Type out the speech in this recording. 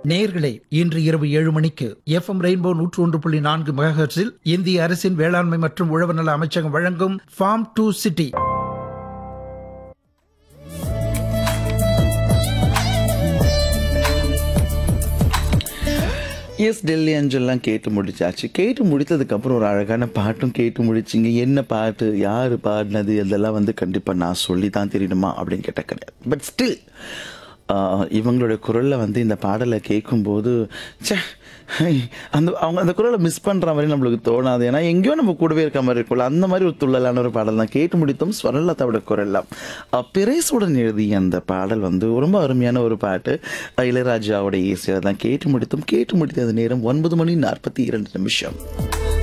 நேயர்களே இன்று இரவு ஏழு மணிக்கு எஃப்எம் ரெயின்போ நூற்று ஒன்று புள்ளி நான்கு மெகாஹெர்ட்ஸில் இந்திய அரசின் வேளாண்மை மற்றும் உழவர் நல அமைச்சகம் வழங்கும் ஃபார்ம் டு சிட்டி எஸ் டெல்லி அஞ்சல்லாம் கேட்டு முடிச்சாச்சு கேட்டு முடித்ததுக்கப்புறம் ஒரு அழகான பாட்டும் கேட்டு முடிச்சிங்க என்ன பாட்டு யார் பாடினது இதெல்லாம் வந்து கண்டிப்பாக நான் சொல்லி தான் தெரியணுமா அப்படின்னு கேட்ட கிடையாது பட் ஸ்டில் இவங்களோட குரலில் வந்து இந்த பாடலை கேட்கும்போது ச்சே ஹை, அந்த அவங்க அந்த குரலை மிஸ் பண்ணுற மாதிரி நம்மளுக்கு தோணாது ஏன்னா எங்கேயோ நம்ம கூடவே இருக்க மாதிரி இருக்கும்ல அந்த மாதிரி ஒரு துள்ளலான ஒரு பாடல் தான் கேட்டு முடித்தோம் ஸ்வரலதாவோட குரல்லாம் பிரேசுடன் எழுதிய அந்த பாடல் வந்து ரொம்ப அருமையான ஒரு பாட்டு இளையராஜாவோட இசையில் தான் கேட்டு முடித்தோம் கேட்டு முடித்தது நேரம் ஒன்பது மணி நாற்பத்தி இரண்டு நிமிஷம்